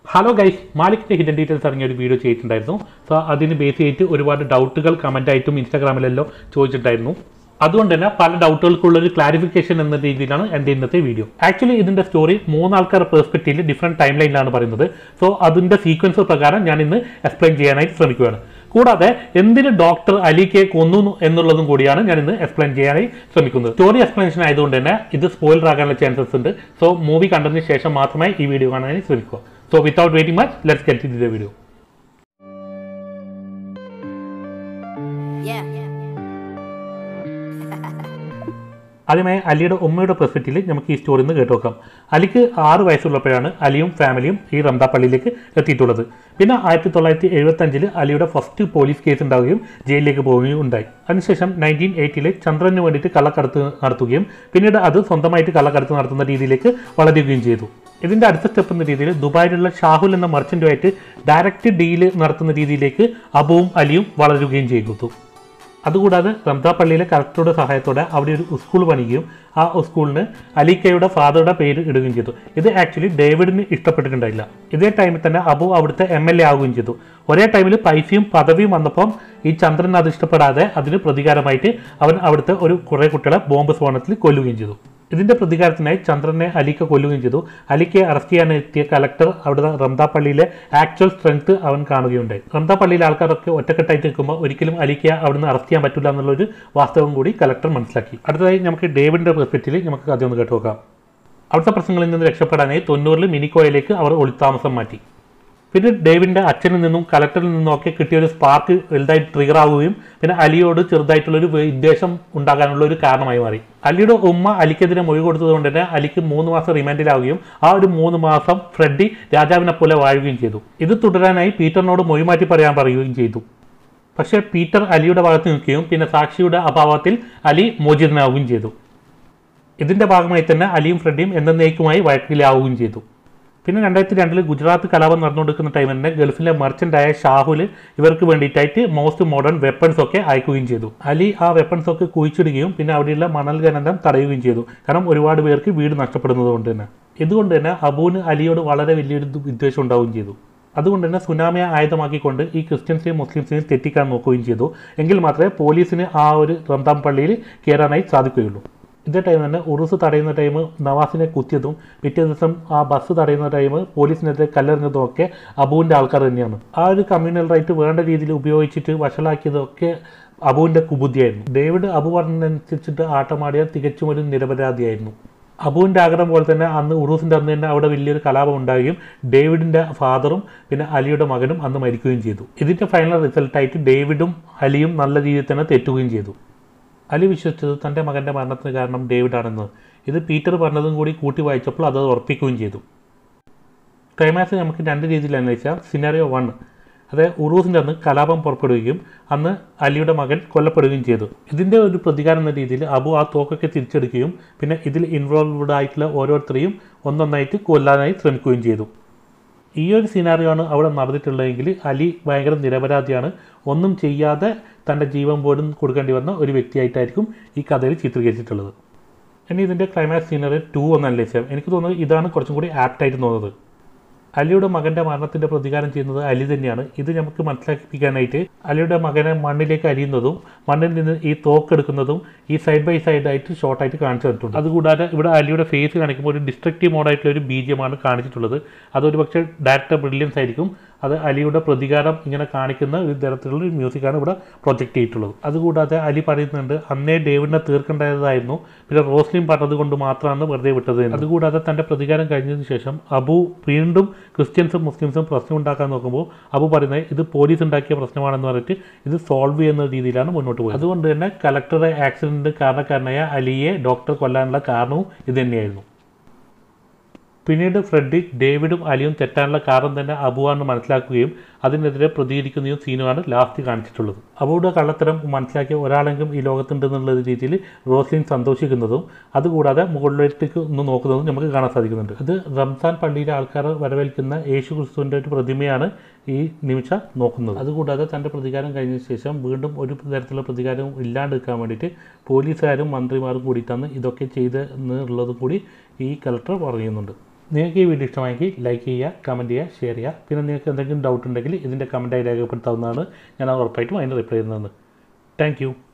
Hello guys മാലിക്കിൻ്റെ hidden details ഇറങ്ങിയ ഒരു വീഡിയോ ചെയ്തിട്ടുണ്ടായിരുന്നു സോ അതിന് ബേസ് ചെയ്തിട്ട് ഒരുപാട് ഡൗട്ടുകൾ കമൻ്റ് ആയിട്ടും ഇൻസ്റ്റാഗ്രാമിലെല്ലാം ചോദിച്ചിട്ടുണ്ടായിരുന്നു അതുകൊണ്ട് തന്നെ പല ഡൗട്ടുകൾക്കുള്ള ഒരു ക്ലാരിഫിക്കേഷൻ എന്ന രീതിയിലാണ് എൻ്റെ ഇന്നത്തെ വീഡിയോ ആക്ച്വലി ഇതിൻ്റെ സ്റ്റോറി മൂന്നാൾക്കാരുടെ പെർസ്പെക്റ്റീവിൽ ഡിഫറെൻറ്റ് ടൈം ലൈനിലാണ് പറയുന്നത് സോ അതിൻ്റെ സീക്വൻസ് പ്രകാരം ഞാൻ ഇന്ന് എക്സ്പ്ലെയിൻ ചെയ്യാനായിട്ട് ശ്രമിക്കുകയാണ് കൂടാതെ എന്തിന് ഡോക്ടർ അലിക്കെ കൊന്നു എന്നുള്ളതും കൂടിയാണ് ഞാൻ ഇന്ന് എക്സ്പ്ലെയിൻ ചെയ്യാനായി ശ്രമിക്കുന്നത് സ്റ്റോറി എക്സ്പ്ലനേഷൻ ആയതുകൊണ്ട് തന്നെ ഇത് സ്പോയിലർ ആകാനുള്ള ചാൻസസ് ഉണ്ട് സോ മൂവി കണ്ടതിന് ശേഷം മാത്രമേ ഈ വീഡിയോ കാണാനായി ശ്രമിക്കുക so without waiting much let's get in the video Yeah. ആദ്യമായി അലിയുടെ ഉമ്മയുടെ പെർസ്പെക്റ്റീവിൽ നമുക്ക് ഈ സ്റ്റോറി നിന്ന് കേട്ട് നോക്കാം അലിക്ക് ആറ് വയസ്സുള്ളപ്പോഴാണ് അലിയും ഫാമിലിയും ഈ റംദാ പള്ളിയിലേക്ക് എത്തിയിട്ടുള്ളത് പിന്നെ ആയിരത്തി തൊള്ളായിരത്തി എഴുപത്തി അഞ്ചിൽ അലിയുടെ ഫസ്റ്റ് പോലീസ് കേസ് ഉണ്ടാവുകയും ജയിലിലേക്ക് പോവുകയും ഉണ്ടായി അതിനുശേഷം നയൻറ്റീൻ എയ്റ്റിയിൽ ചന്ദ്രന് വേണ്ടിയിട്ട് കള്ളക്കടത്ത് നടത്തുകയും പിന്നീട് അത് സ്വന്തമായിട്ട് കള്ളക്കടത്ത് നടത്തുന്ന രീതിയിലേക്ക് വളരുകയും ചെയ്തു ഇതിന്റെ അടുത്ത സ്റ്റെപ്പ് എന്ന രീതിയിൽ ദുബായിലുള്ള ഷാഹുൽ എന്ന മർച്ചന്റുമായിട്ട് ഡയറക്റ്റ് ഡീല് നടത്തുന്ന രീതിയിലേക്ക് അബുവും അലിയും വളരുകയും ചെയ്തു അതുകൂടാതെ റംദാ പള്ളിയിലെ കളക്ടറുടെ സഹായത്തോടെ അവിടെ ഒരു സ്കൂൾ പണിയുകയും ആ സ്കൂളിന് അലിക്കയുടെ ഫാദറുടെ പേര് ഇടുകയും ചെയ്തു ഇത് ആക്ച്വലി ഡേവിഡിന് ഇഷ്ടപ്പെട്ടിട്ടുണ്ടായില്ല ഇതേ ടൈമിൽ തന്നെ അബു അവിടുത്തെ എം എൽ എ ആവുകയും ചെയ്തു ഒരേ ടൈമിൽ പൈസയും പദവിയും വന്നപ്പം ഈ ചന്ദ്രൻ അത് ഇഷ്ടപ്പെടാതെ അതിന് പ്രതികാരമായിട്ട് അവൻ അവിടുത്തെ ഒരു കുറേ കുട്ടികളെ ബോംബ് സ്ഫോടനത്തിൽ കൊല്ലുകയും ചെയ്തു ഇതിന്റെ പ്രതികാരത്തിനായി ചന്ദ്രനെ അലിക്ക കൊല്ലുകയും ചെയ്തു അലിക്കയെ അറസ്റ്റ് ചെയ്യാൻ എത്തിയ കലക്ടർ അവിടുത്തെ റംദാ പള്ളിയിലെ ആക്ച്വൽ സ്ട്രെങ്ത് അവൻ കാണുകയുണ്ടായി റംദാ പള്ളിയിലെ ആൾക്കാരൊക്കെ ഒറ്റക്കെട്ടായിട്ട് നിൽക്കുമ്പോൾ ഒരിക്കലും അലിക്കയെ അവിടുന്ന് അറസ്റ്റ് ചെയ്യാൻ പറ്റില്ല എന്നുള്ളൊരു വാസ്തവം കൂടി കലക്ടർ മനസ്സിലാക്കി അടുത്തതായി നമുക്ക് ഡേവിഡിന്റെ പെർസ്പെക്റ്റീവിൽ നമുക്ക് കഥ ഒന്ന് കേട്ടു നോക്കാം അവിടുത്തെ പ്രശ്നങ്ങളിൽ നിന്ന് രക്ഷപ്പെടാനായി തൊണ്ണൂറിൽ മിനിക്കോയിലേക്ക് അവർ ഒളിത്താമസം മാറ്റി പിന്നെ ഡേവിഡിന്റെ അച്ഛനിൽ നിന്നും കലക്ടറിൽ നിന്നും ഒക്കെ കിട്ടിയ ഒരു സ്പാർക്ക് വലുതായി ട്രിഗർ ആവുകയും പിന്നെ അലിയോട് ചെറുതായിട്ടുള്ള ഒരു വിദ്വേഷം ഉണ്ടാകാനുള്ള ഒരു കാരണമായി മാറി അലിയുടെ ഉമ്മ അലിക്കെതിരെ മൊഴി കൊടുത്തതുകൊണ്ട് തന്നെ അലിക്ക് മൂന്ന് മാസം റിമാൻഡിലാവുകയും ആ ഒരു മൂന്ന് മാസം ഫ്രെഡി രാജാവിനെ പോലെ വാഴുകയും ചെയ്തു ഇത് തുടരാനായി പീറ്ററിനോട് മൊഴി മാറ്റി പറയാൻ പറയുകയും ചെയ്തു പക്ഷേ പീറ്റർ അലിയുടെ ഭാഗത്ത് നിൽക്കുകയും പിന്നെ സാക്ഷിയുടെ അഭാവത്തിൽ അലി മോചിതനാവുകയും ചെയ്തു ഇതിന്റെ ഭാഗമായി തന്നെ അലിയും ഫ്രെഡിയും എന്നേക്കുമായി വഴക്കിലാവുകയും ചെയ്തു പിന്നെ രണ്ടായിരത്തി രണ്ടിൽ ഗുജറാത്ത് കലാപം നടന്നുകൊടുക്കുന്ന ടൈമിൽ തന്നെ ഗൾഫിലെ മർച്ചൻ്റായ ഷാഹുൽ ഇവർക്ക് വേണ്ടിയിട്ടായിട്ട് മോസ്റ്റ് മോഡേൺ വെപ്പൺസ് ഒക്കെ അയക്കുകയും ചെയ്തു അലി ആ വെപ്പൺസ് ഒക്കെ കുഴിച്ചിടുകയും പിന്നെ അവിടെയുള്ള മണൽ ഖനനം തടയുകയും ചെയ്തു കാരണം ഒരുപാട് പേർക്ക് വീട് നഷ്ടപ്പെടുന്നത് കൊണ്ട് തന്നെ ഇതുകൊണ്ട് തന്നെ അബൂന് അലിയോട് വളരെ വലിയൊരു ദു- വിദ്വേഷം ഉണ്ടാവുകയും ചെയ്തു അതുകൊണ്ട് തന്നെ സുനാമിയെ ആയുധമാക്കിക്കൊണ്ട് ഈ ക്രിസ്ത്യൻസിനെയും മുസ്ലിംസിനെയും തെറ്റിക്കാൻ നോക്കുകയും ചെയ്തു എങ്കിൽ മാത്രമേ പോലീസിന് ആ ഒരു റംദാം പള്ളിയിൽ കയറാനായി സാധിക്കുകയുള്ളൂ ഇതേ ടൈം തന്നെ ഉറുസ് തടയുന്ന ടൈം നവാസിനെ കുത്തിയതും പിറ്റേ ദിവസം ആ ബസ് തടയുന്ന ടൈം പോലീസിനെതിരെ കല്ലെറിഞ്ഞതും ഒക്കെ അബുവിൻ്റെ ആൾക്കാർ തന്നെയാണ് ആ ഒരു കമ്മ്യൂണൽ റൈറ്റ് വേണ്ട രീതിയിൽ ഉപയോഗിച്ചിട്ട് വഷളാക്കിയതൊക്കെ അബുവിൻ്റെ കുബുദ്ധിയായിരുന്നു ഡേവിഡ് അബു പറഞ്ഞതനുസരിച്ചിട്ട് ആട്ടമാടിയാൽ തികച്ചും ഒരു നിരപരാധിയായിരുന്നു അബുവിൻ്റെ ആഗ്രഹം പോലെ തന്നെ അന്ന് ഉറൂസിൻ്റെ അന്ന് തന്നെ അവിടെ വലിയൊരു കലാപം ഉണ്ടാവുകയും ഡേവിഡിൻ്റെ ഫാദറും പിന്നെ അലിയുടെ മകനും അന്ന് മരിക്കുകയും ചെയ്തു ഇതിൻ്റെ ഫൈനൽ റിസൾട്ടായിട്ട് ഡേവിഡും അലിയും നല്ല രീതിയിൽ തന്നെ തെറ്റുകയും ചെയ്തു അലി വിശ്വസിച്ചത് തൻ്റെ മകൻ്റെ മരണത്തിന് കാരണം ഡേവിഡാണെന്ന് ഇത് പീറ്റർ പറഞ്ഞതും കൂടി കൂട്ടി വായിച്ചപ്പോൾ അത് ഉറപ്പിക്കുകയും ചെയ്തു ക്ലൈമാക്സ് നമുക്ക് രണ്ട് രീതിയിൽ അന്വേഷിച്ചാൽ സിനാരിയോ വൺ അതായത് ഉറൂസിൻ്റെ അന്ന് കലാപം പുറപ്പെടുകയും അന്ന് അലിയുടെ മകൻ കൊല്ലപ്പെടുകയും ചെയ്തു ഇതിൻ്റെ ഒരു പ്രതികാരം എന്ന രീതിയിൽ അബു ആ തോക്കൊക്കെ തിരിച്ചെടുക്കുകയും പിന്നെ ഇതിൽ ഇൻവോൾവ്ഡ് ആയിട്ടുള്ള ഓരോരുത്തരെയും ഒന്നൊന്നായിട്ട് കൊല്ലാനായി ശ്രമിക്കുകയും ചെയ്തു ഈ ഒരു സിനാറിയാണ് അവിടെ നടന്നിട്ടുള്ളതെങ്കിൽ അലി ഭയങ്കര നിരപരാധിയാണ് ഒന്നും ചെയ്യാതെ തൻ്റെ ജീവൻ പോലും കൊടുക്കേണ്ടി വന്ന ഒരു വ്യക്തിയായിട്ടായിരിക്കും ഈ കഥയിൽ ചിത്രീകരിച്ചിട്ടുള്ളത് ഇനി ഇതിൻ്റെ ക്ലൈമാക്സ് സീനറി ടു ഒന്ന് അന്വേഷിച്ചാൽ എനിക്ക് തോന്നുന്നത് ഇതാണ് കുറച്ചും കൂടി ആപ്റ്റായിട്ട് തോന്നുന്നത് അലിയുടെ മകന്റെ മരണത്തിന്റെ പ്രതികാരം ചെയ്യുന്നത് അലി തന്നെയാണ് ഇത് നമുക്ക് മനസ്സിലാക്കിപ്പിക്കാനായിട്ട് അലിയുടെ മകനെ മണ്ണിലേക്ക് അരിയുന്നതും മണ്ണിൽ നിന്ന് ഈ തോക്കെടുക്കുന്നതും ഈ സൈഡ് ബൈ സൈഡ് ആയിട്ട് ഷോർട്ടായിട്ട് കാണിച്ചു തന്നിട്ടുണ്ട് അതുകൂടാതെ ഇവിടെ അലിയുടെ ഫേസ് കാണിക്കുമ്പോൾ ഒരു ഡിസ്ട്രക്റ്റീവ് മോഡായിട്ടുള്ള ഒരു ബീജമാണ് കാണിച്ചിട്ടുള്ളത് അതൊരു പക്ഷേ ഡയറക്ടർ ബ്രില്യൻസ് ആയിരിക്കും അത് അലിയുടെ പ്രതികാരം ഇങ്ങനെ കാണിക്കുന്ന ഒരു തരത്തിലുള്ള ഒരു മ്യൂസിക്കാണ് ഇവിടെ പ്രൊജക്റ്റ് ചെയ്തിട്ടുള്ളത് അതുകൂടാതെ അലി പറയുന്നുണ്ട് അന്നേ ഡേവിഡിനെ തീർക്കേണ്ടതായിരുന്നു പിന്നെ റോസ്ലിൻ പറഞ്ഞത് കൊണ്ട് മാത്രമാണ് വെറുതെ വിട്ടത് എന്ന്. അതുകൂടാതെ തൻ്റെ പ്രതികാരം കഴിഞ്ഞതിന് ശേഷം അബു വീണ്ടും ക്രിസ്ത്യൻസും മുസ്ലിംസും പ്രശ്നം ഉണ്ടാക്കാൻ നോക്കുമ്പോൾ അബു പറയുന്നത് ഇത് പോലീസ് ഉണ്ടാക്കിയ പ്രശ്നമാണെന്ന് പറഞ്ഞിട്ട് ഇത് സോൾവ് ചെയ്യുന്ന രീതിയിലാണ് മുന്നോട്ട് പോയത് അതുകൊണ്ട് തന്നെ കലക്ടറുടെ ആക്സിഡന്റ് കാരണക്കാരനായ അലിയെ ഡോക്ടർ കൊല്ലാനുള്ള കാരണവും ഇത് തന്നെയായിരുന്നു പിന്നീട് ഫ്രെഡി ഡേവിഡും അലിയും തെറ്റാനുള്ള കാരണം തന്നെ അബുവാണെന്ന് മനസ്സിലാക്കുകയും അതിനെതിരെ പ്രതികരിക്കുന്നതും സീനുമാണ് ലാസ്റ്റ് കാണിച്ചിട്ടുള്ളത് അബുയുടെ കള്ളത്തരം മനസ്സിലാക്കിയ ഒരാളെങ്കിലും ഈ ലോകത്തുണ്ടെന്നുള്ള രീതിയിൽ റോസ്ലിൻ സന്തോഷിക്കുന്നതും അതുകൂടാതെ മുകളിലേക്ക് ഒന്ന് നോക്കുന്നതും നമുക്ക് കാണാൻ സാധിക്കുന്നുണ്ട് അത് റംസാൻ പള്ളിയിലെ ആൾക്കാർ വരവേൽക്കുന്ന യേശു ക്രിസ്തുവിൻ്റെ ഒരു പ്രതിമയാണ് ഈ നിമിഷം നോക്കുന്നത് അതുകൂടാതെ തൻ്റെ പ്രതികാരം കഴിഞ്ഞ ശേഷം വീണ്ടും ഒരു തരത്തിലുള്ള പ്രതികാരവും ഇല്ലാണ്ടിരിക്കാൻ വേണ്ടിയിട്ട് പോലീസുകാരും മന്ത്രിമാരും കൂടിയിട്ടാണ് ഇതൊക്കെ ചെയ്തതെന്നുള്ളതും കൂടി ഈ കലക്ടർ പറയുന്നുണ്ട് നിങ്ങൾക്ക് ഈ വീഡിയോ ഇഷ്ടമായെങ്കിൽ ലൈക്ക് ചെയ്യുക കമൻറ്റ് ചെയ്യുക ഷെയർ ചെയ്യുക പിന്നെ നിങ്ങൾക്ക് എന്തെങ്കിലും ഡൗട്ട് ഉണ്ടെങ്കിൽ ഇതിൻ്റെ കമൻറ്റായി രേഖപ്പെടുത്താവുന്നതാണ് ഞാൻ അത് ഉറപ്പായിട്ടും അതിന് റിപ്ലൈ ചെയ്യുന്നതാണ് താങ്ക്